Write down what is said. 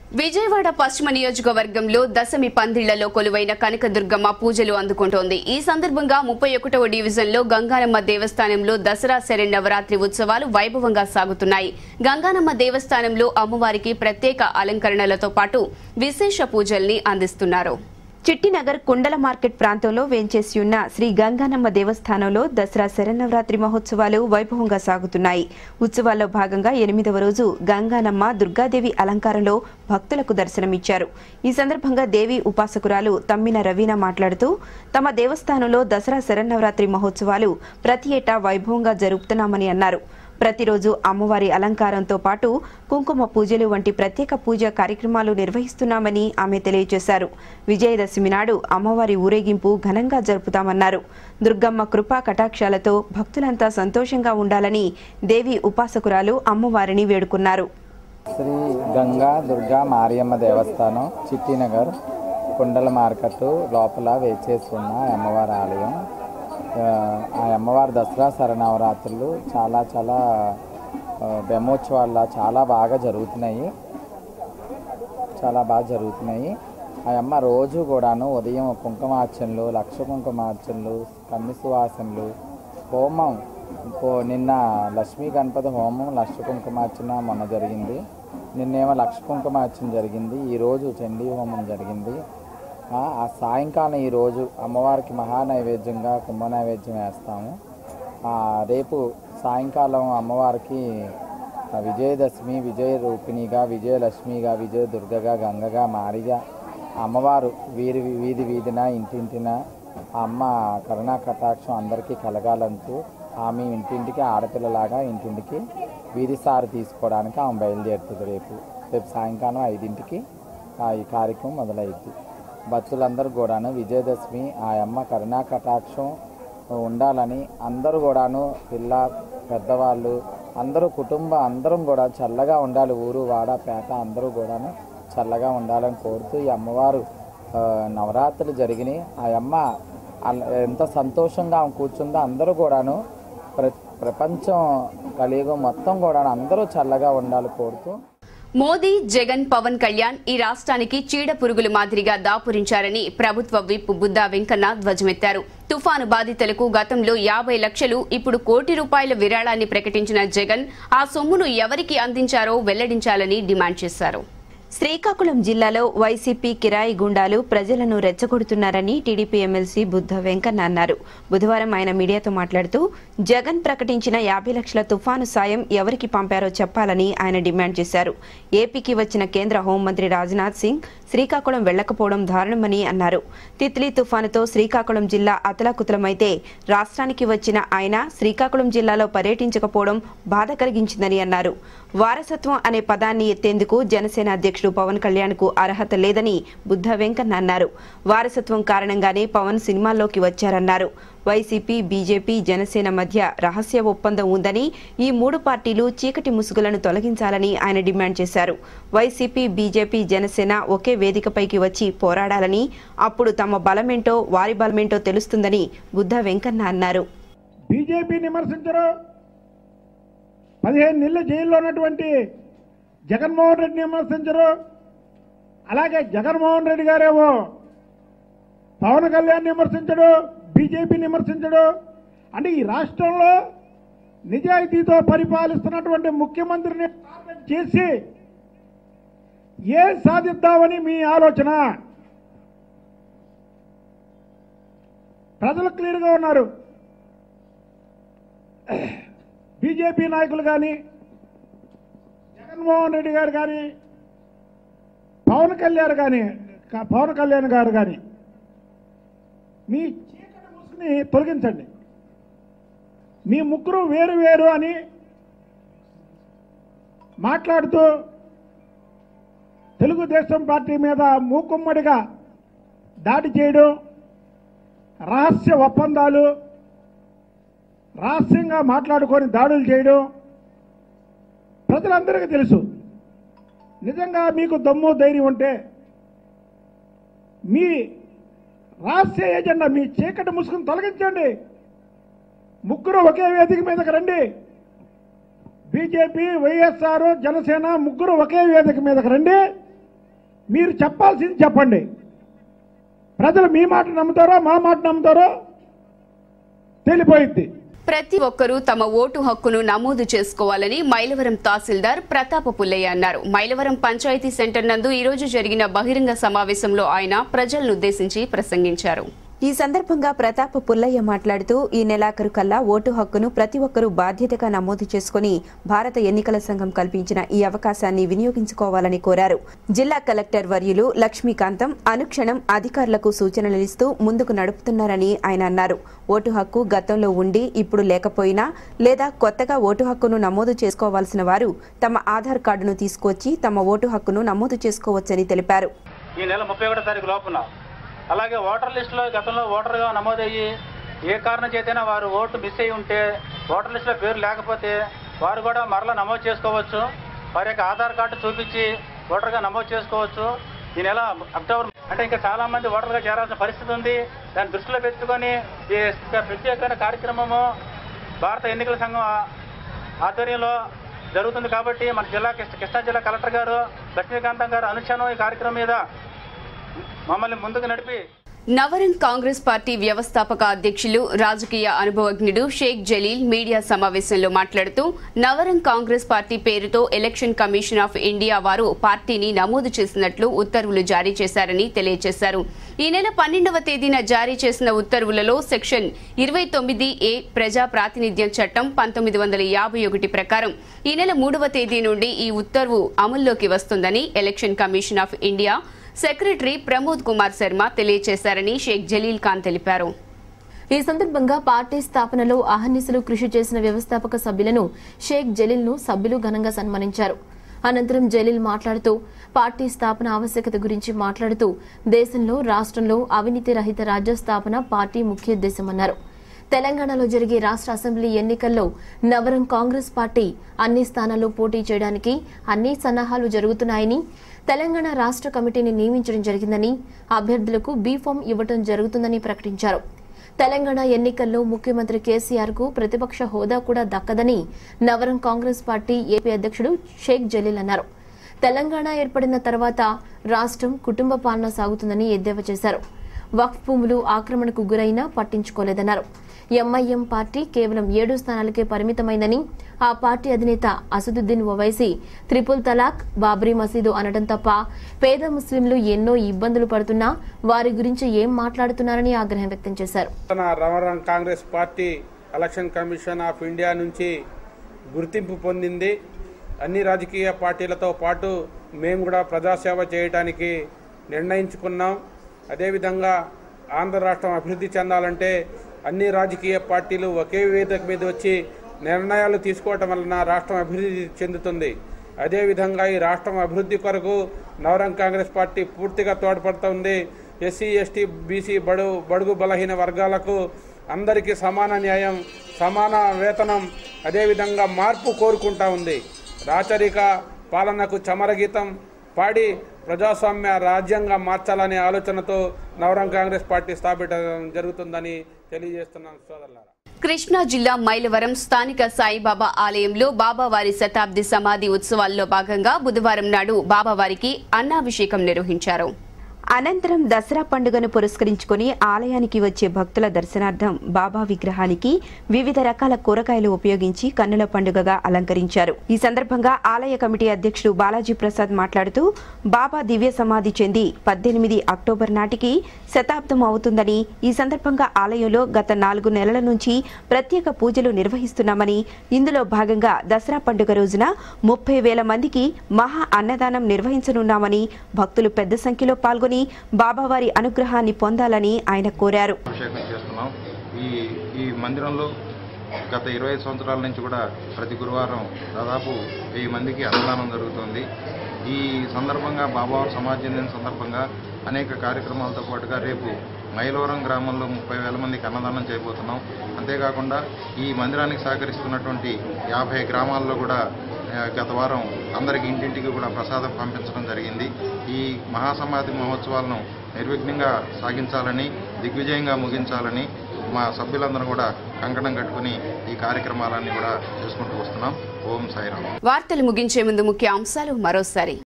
విజయవాడ పశ్చిమ నియోజకవర్గంలో దశమి పందిళ్లలో కొలువైన కనకదుర్గమ్మ పూజలు అందుకుంటోంది ఈ సందర్భంగా ముప్పై ఒకటవ డివిజన్లో గంగానమ్మ దేవస్థానంలో దసరా శరణవరాత్రి ఉత్సవాలు వైభవంగా సాగుతున్నాయి గంగానమ్మ దేవస్థానంలో అమ్మవారికి ప్రత్యేక అలంకరణలతో పాటు విశేష పూజల్ని అందిస్తున్నారు చిట్టినగర్ కుండల మార్కెట్ ప్రాంతంలో వేంచేసి ఉన్న శ్రీ గంగానమ్మ దేవస్థానంలో దసరా శరన్నవరాత్రి మహోత్సవాలు వైభవంగా సాగుతున్నాయి ఉత్సవాల్లో భాగంగా ఎనిమిదవ రోజు గంగానమ్మ దుర్గాదేవి అలంకారంలో భక్తులకు దర్శనమిచ్చారు ఈ సందర్భంగా దేవి ఉపాసకురాలు తమ్మిన రవీన మాట్లాడుతూ తమ దేవస్థానంలో దసరా శరన్నవరాత్రి మహోత్సవాలు ప్రతి ఏటా వైభవంగా జరుపుతున్నామని అన్నారు ప్రతిరోజు అమ్మవారి అలంకారంతో పాటు కుంకుమ పూజలు వంటి ప్రత్యేక పూజా కార్యక్రమాలు నిర్వహిస్తున్నామని ఆమె తెలియజేశారు విజయదశమి నాడు అమ్మవారి ఊరేగింపు ఘనంగా జరుపుతామన్నారు దుర్గమ్మ కృపా కటాక్షాలతో భక్తులంతా సంతోషంగా ఉండాలని దేవి ఉపాసకురాలు అమ్మవారిని వేడుకున్నారు శ్రీ గంగా దుర్గా మారియమ్మ దేవస్థానం చిట్టినగర్ కుండల మార్కెట్ లోపల వేచేసి ఉన్న అమ్మవారి ఆలయం ఆ, ఆ అమ్మవారి దసరా శరణవరాత్రులు చాలా చాలా ఆ, బ్రహ్మోత్సవాల్లో చాలా బాగా జరుగుతున్నాయి చాలా బాగా జరుగుతున్నాయి ఆ అమ్మ రోజు కూడాను ఉదయం కుంకుమార్చనలు లక్ష కుంకుమార్చనలు కన్ని సువాసనలు హోమం పో- నిన్న లక్ష్మీ గణపతి హోమం లక్ష కుంకుమార్చన మొన్న జరిగింది నిన్నేమో లక్ష కుంకుమార్చన జరిగింది ఈరోజు చండీ హోమం జరిగింది ఆ ఆ సాయంకాలం ఈరోజు అమ్మవారికి మహా నైవేద్యంగా కుంభ నైవేద్యం వేస్తాము ఆ, రేపు సాయంకాలం అమ్మవారికి ఆ విజయదశమి విజయ రూపిణిగా విజయలక్ష్మిగా విజయ దుర్గగా గంగగా మారిగా అమ్మవారు వీరి వీధి వీధిన ఇంటింటిన ఆ అమ్మ కరుణా కటాక్షం అందరికీ కలగాలంటూ ఆమె ఇంటింటికి ఆడపిల్లలాగా ఇంటింటికి వీధి సారి తీసుకోవడానికి ఆమె బయలుదేరుతుంది రేపు రేపు సాయంకాలం ఐదింటికి ఆ ఈ కార్యక్రమం మొదలైద్ది భక్తులందరూ కూడాను విజయదశమి ఆ అమ్మ కరుణా కటాక్షం ఉండాలని అందరూ కూడాను పిల్ల పెద్దవాళ్ళు అందరూ కుటుంబం అందరం కూడా చల్లగా ఉండాలి ఊరు వాడ పేట అందరూ కూడాను చల్లగా ఉండాలని కోరుతూ ఈ అమ్మవారు ఆ, నవరాత్రులు జరిగినాయి ఆ అమ్మ అల- ఎంత సంతోషంగా ఆమె కూర్చుందో అందరూ కూడాను ప్ర ప్రపంచం కలియుగం మొత్తం కూడా అందరూ చల్లగా ఉండాలి కోరుతూ మోదీ జగన్ పవన్ కళ్యాణ్ ఈ రాష్ట్రానికి చీడ పురుగులు మాదిరిగా దాపురించారని ప్రభుత్వ విప్ బుద్దా వెంకన్న ధ్వజమెత్తారు తుఫాను బాధితులకు గతంలో యాభై లక్షలు ఇప్పుడు కోటి రూపాయల విరాళాన్ని ప్రకటించిన జగన్ ఆ సొమ్మును ఎవరికి అందించారో వెల్లడించాలని డిమాండ్ చేశారు శ్రీకాకుళం జిల్లాలో వైసీపీ కిరాయి గుండాలు ప్రజలను రెచ్చగొడుతున్నారని టీడీపీ ఎమ్మెల్సీ బుద్ధ వెంకన్న అన్నారు బుధవారం ఆయన మీడియాతో మాట్లాడుతూ జగన్ ప్రకటించిన యాభై లక్షల తుఫాను సాయం ఎవరికి పంపారో చెప్పాలని ఆయన డిమాండ్ చేశారు ఏపీకి వచ్చిన కేంద్ర హోంమంత్రి రాజ్నాథ్ సింగ్ శ్రీకాకుళం వెళ్లకపోవడం దారుణమని అన్నారు తిత్లీ తుఫానుతో శ్రీకాకుళం జిల్లా అతలాకుతలమైతే రాష్ట్రానికి వచ్చిన ఆయన శ్రీకాకుళం జిల్లాలో పర్యటించకపోవడం బాధ కలిగించిందని అన్నారు వారసత్వం అనే పదాన్ని ఎత్తేందుకు జనసేన అధ్యక్షుడు పవన్ కళ్యాణ్ కు అర్హత లేదని బుద్ధ వెంకన్న అన్నారు వారసత్వం కారణంగానే పవన్ సినిమాల్లోకి వచ్చారన్నారు వైసీపీ బీజేపీ జనసేన మధ్య రహస్య ఒప్పందం ఉందని ఈ మూడు పార్టీలు చీకటి ముసుగులను తొలగించాలని ఆయన డిమాండ్ చేశారు వైసీపీ బీజేపీ జనసేన ఒకే వేదికపైకి వచ్చి పోరాడాలని అప్పుడు తమ బలమేంటో వారి బలమేంటో తెలుస్తుందని బుద్ధ వెంకన్న అన్నారు బీజేపీని విమర్శించరు పదిహేను నెలలు జైల్లో ఉన్నటువంటి జగన్మోహన్ రెడ్డిని విమర్శించరు అలాగే జగన్మోహన్ రెడ్డి గారేమో పవన్ కళ్యాణ్ విమర్శించడు బీజేపీని విమర్శించడు అంటే ఈ రాష్ట్రంలో నిజాయితీతో పరిపాలిస్తున్నటువంటి ముఖ్యమంత్రిని టార్గెట్ చేసి ఏం సాధిద్దామని మీ ఆలోచన ప్రజలు క్లియర్గా ఉన్నారు బీజేపీ నాయకులు కానీ జగన్మోహన్ రెడ్డి గారు కానీ పవన్ కళ్యాణ్ కానీ క- పవన్ కళ్యాణ్ గారు కానీ మీ చీకటి ముసుగుని తొలగించండి మీ ముగ్గురు వేరు వేరు అని మాట్లాడుతూ తెలుగుదేశం పార్టీ మీద మూకుమ్మడిగా దాడి చేయడం రహస్య ఒప్పందాలు రహస్యంగా మాట్లాడుకొని దాడులు చేయడం ప్రజలందరికీ తెలుసు నిజంగా మీకు దమ్ము ధైర్యం ఉంటే మీ రహస్య ఏజెండా మీ చీకటి ముసుగును తొలగించండి ముగ్గురు ఒకే వేదిక మీదకి రండి బీజేపీ వైఎస్ఆర్ జనసేన ముగ్గురు ఒకే వేదిక మీదకి రండి మీరు చెప్పాల్సింది చెప్పండి ప్రజలు మీ మాట నమ్ముతారో మా మాట నమ్ముతారో తెలిపోయిద్ది ప్రతి ఒక్కరూ తమ ఓటు హక్కును నమోదు చేసుకోవాలని మైలవరం తహసీల్దార్ ప్రతాప పుల్లయ్య అన్నారు మైలవరం పంచాయతీ సెంటర్ నందు ఈ రోజు జరిగిన బహిరంగ సమావేశంలో ఆయన ప్రజలను ఉద్దేశించి ప్రసంగించారు ఈ సందర్భంగా ప్రతాప పుల్లయ్య మాట్లాడుతూ ఈ నెలాఖరు కల్లా ఓటు హక్కును ప్రతి ఒక్కరూ బాధ్యతగా నమోదు చేసుకుని భారత ఎన్నికల సంఘం కల్పించిన ఈ అవకాశాన్ని వినియోగించుకోవాలని కోరారు జిల్లా కలెక్టర్ వర్యులు లక్ష్మీకాంతం అనుక్షణం అధికారులకు సూచనలు ఇస్తూ ముందుకు నడుపుతున్నారని ఆయన అన్నారు ఓటు హక్కు గతంలో ఉండి ఇప్పుడు లేకపోయినా లేదా కొత్తగా ఓటు హక్కును నమోదు చేసుకోవాల్సిన వారు తమ ఆధార్ కార్డును తీసుకొచ్చి తమ ఓటు హక్కును నమోదు చేసుకోవచ్చని తెలిపారు ఈ నెల ముప్పై ఒకటో తారీఖు లోపున అలాగే ఓటర్ లిస్టులో గతంలో ఓటర్గా నమోదయ్యి ఏ కారణం చేతైనా వారు ఓటు మిస్ అయి ఉంటే ఓటర్ లిస్టులో పేరు లేకపోతే వారు కూడా మరలా నమోదు చేసుకోవచ్చు వారి యొక్క ఆధార్ కార్డు చూపించి ఓటర్గా నమోదు చేసుకోవచ్చు ఈ నెల అక్టోబర్ అంటే ఇంకా చాలా మంది ఓటర్గా చేరాల్సిన పరిస్థితి ఉంది దాన్ని దృష్టిలో పెట్టుకొని ఈ ప్రత్యేకమైన కార్యక్రమము భారత ఎన్నికల సంఘం ఆ- ఆధ్వర్యంలో జరుగుతుంది కాబట్టి మన జిల్లా కృష్ణ- కృష్ణా జిల్లా కలెక్టర్ గారు లక్ష్మీకాంతం గారు అనుక్షణం ఈ కార్యక్రమం మీద మమ్మల్ని ముందుకు నడిపి నవరం కాంగ్రెస్ పార్టీ వ్యవస్థాపక అధ్యక్షులు రాజకీయ అనుభవజ్ఞుడు షేక్ జలీల్ మీడియా సమావేశంలో మాట్లాడుతూ నవరం కాంగ్రెస్ పార్టీ పేరుతో ఎలక్షన్ కమిషన్ ఆఫ్ ఇండియా వారు పార్టీని నమోదు చేసినట్లు ఉత్తర్వులు జారీ చేశారని తెలియజేశారు ఈ నెల పన్నెండవ తేదీన జారీ చేసిన ఉత్తర్వులలో సెక్షన్ ఇరవై తొమ్మిది ఏ ప్రజా ప్రాతినిధ్యం చట్టం పంతొమ్మిది వందల యాభై ఒకటి ప్రకారం ఈ నెల మూడవ తేదీ నుండి ఈ ఉత్తర్వు అమల్లోకి వస్తుందని election commission of India secretary Pramod Kumar Sharma తెలియజేశారని షేక్ జలీల్ ఖాన్ తెలిపారు ఈ సందర్భంగా పార్టీ స్థాపనలో అహర్నిశలు కృషి చేసిన వ్యవస్థాపక సభ్యులను షేక్ జలీల్ ను సభ్యులు ఘనంగా సన్మానించారు అనంతరం జలీల్ మాట్లాడుతూ పార్టీ స్థాపన ఆవశ్యకత గురించి మాట్లాడుతూ దేశంలో రాష్ట్రంలో అవినీతి రహిత రాజ్య స్థాపన పార్టీ ముఖ్యోద్దేశమన్నారు తెలంగాణలో జరిగే రాష్ట్ర అసెంబ్లీ ఎన్నికల్లో నవరం కాంగ్రెస్ పార్టీ అన్ని స్థానాల్లో పోటీ చేయడానికి అన్ని సన్నాహాలు జరుగుతున్నాయని తెలంగాణ రాష్ట్ర కమిటీని నియమించడం జరిగిందని అభ్యర్థులకు బీ ఫామ్ ఇవ్వడం జరుగుతుందని ప్రకటించారు తెలంగాణ ఎన్నికల్లో ముఖ్యమంత్రి కేసీఆర్ కు ప్రతిపక్ష హోదా కూడా దక్కదని నవరం కాంగ్రెస్ పార్టీ ఏపీ అధ్యక్షుడు షేక్ జలీల్ అన్నారు తెలంగాణ ఏర్పడిన తర్వాత రాష్ట్రం కుటుంబ పాలన సాగుతుందని ఎద్దేవా చేశారు వక్ఫ్ భూములు ఆక్రమణకు గురైనా పట్టించుకోలేదన్నారు ఎంఐఎం పార్టీ కేవలం ఏడు స్థానాలకే పరిమితమైందని ఆ పార్టీ అధినేత అసదుద్దీన్ ఓవైసీ త్రిపుల్ తలాక్ బాబ్రీ మసీదు అనడం తప్ప పేద ముస్లింలు ఎన్నో ఇబ్బందులు పడుతున్నా వారి గురించి ఏం మాట్లాడుతున్నారని ఆగ్రహం వ్యక్తం చేశారు తన రవరం Congress party election commission of India నుంచి గుర్తింపు పొందింది అన్ని రాజకీయ పార్టీలతో పాటు మేము కూడా ప్రజాసేవ చేయడానికి నిర్ణయించుకున్నాం అదేవిధంగా ఆంధ్ర రాష్ట్రం అభివృద్ధి చెందాలంటే అన్ని రాజకీయ పార్టీలు ఒకే వేదిక మీద వచ్చి నిర్ణయాలు తీసుకోవటం వలన రాష్ట్రం అభివృద్ధి చెందుతుంది అదేవిధంగా ఈ రాష్ట్రం అభివృద్ధి కొరకు నవరం కాంగ్రెస్ పార్టీ పూర్తిగా తోడ్పడుతుంది ఎస్సీ ఎస్టీ బీసీ బడు బడుగు బలహీన వర్గాలకు అందరికీ సమాన న్యాయం సమాన వేతనం అదేవిధంగా మార్పు కోరుకుంటా ఉంది రాచరిక పాలనకు చమరగీతం పాడి ప్రజాస్వామ్య రాజ్యంగా మార్చాలనే ఆలోచనతో నవరం కాంగ్రెస్ పార్టీ స్థాపించడం జరుగుతుందని తెలియజేస్తున్నాను సోదరులారా కృష్ణా జిల్లా మైలవరం స్థానిక సాయిబాబా ఆలయంలో బాబావారి శతాబ్ది సమాధి ఉత్సవాల్లో భాగంగా బుధవారం నాడు బాబావారికి అన్నాభిషేకం నిర్వహించారు అనంతరం దసరా పండుగను పురస్కరించుకుని ఆలయానికి వచ్చే భక్తుల దర్శనార్థం బాబా విగ్రహానికి వివిధ రకాల కూరగాయలు ఉపయోగించి కన్నుల పండుగగా అలంకరించారు ఈ సందర్భంగా ఆలయ కమిటీ అధ్యక్షుడు బాలాజీ ప్రసాద్ మాట్లాడుతూ బాబా దివ్య సమాధి చెంది పద్దెనిమిది అక్టోబర్ నాటికి శతాబ్దం అవుతుందని ఈ సందర్భంగా ఆలయంలో గత నాలుగు నెలల నుంచి ప్రత్యేక పూజలు నిర్వహిస్తున్నామని ఇందులో భాగంగా దసరా పండుగ రోజున ముప్పై వేల మందికి మహా అన్నదానం నిర్వహించనున్నామని భక్తులు పెద్ద సంఖ్యలో పాల్గొని బాబావారి అనుగ్రహాన్ని పొందాలని ఆయన కోరారు అభిషేకం చేస్తున్నాం ఈ ఈ మందిరంలో గత ఇరవై సంవత్సరాల నుంచి కూడా ప్రతి గురువారం దాదాపు వెయ్యి మందికి అన్నదానం జరుగుతుంది ఈ సందర్భంగా బాబావారు సమాజం చెందిన సందర్భంగా అనేక కార్యక్రమాలతో పాటుగా రేపు మైలవరం గ్రామంలో ముప్పై వేల మందికి అన్నదానం చేయబోతున్నాం అంతేకాకుండా ఈ మందిరానికి సహకరిస్తున్నటువంటి యాభై గ్రామాల్లో కూడా ఆ, గత వారం అందరికి ఇంటింటికి కూడా ప్రసాదం పంపించడం జరిగింది ఈ మహాసమాధి మహోత్సవాలను నిర్విఘ్నంగా సాగించాలని దిగ్విజయంగా ముగించాలని మా సభ్యులందరూ కూడా కంకణం కట్టుకుని ఈ కార్యక్రమాలన్నీ కూడా చేసుకుంటూ వస్తున్నాం ఓం సాయిరామ్ వార్తలు ముగించే ముందు ముఖ్య అంశాలు మరోసారి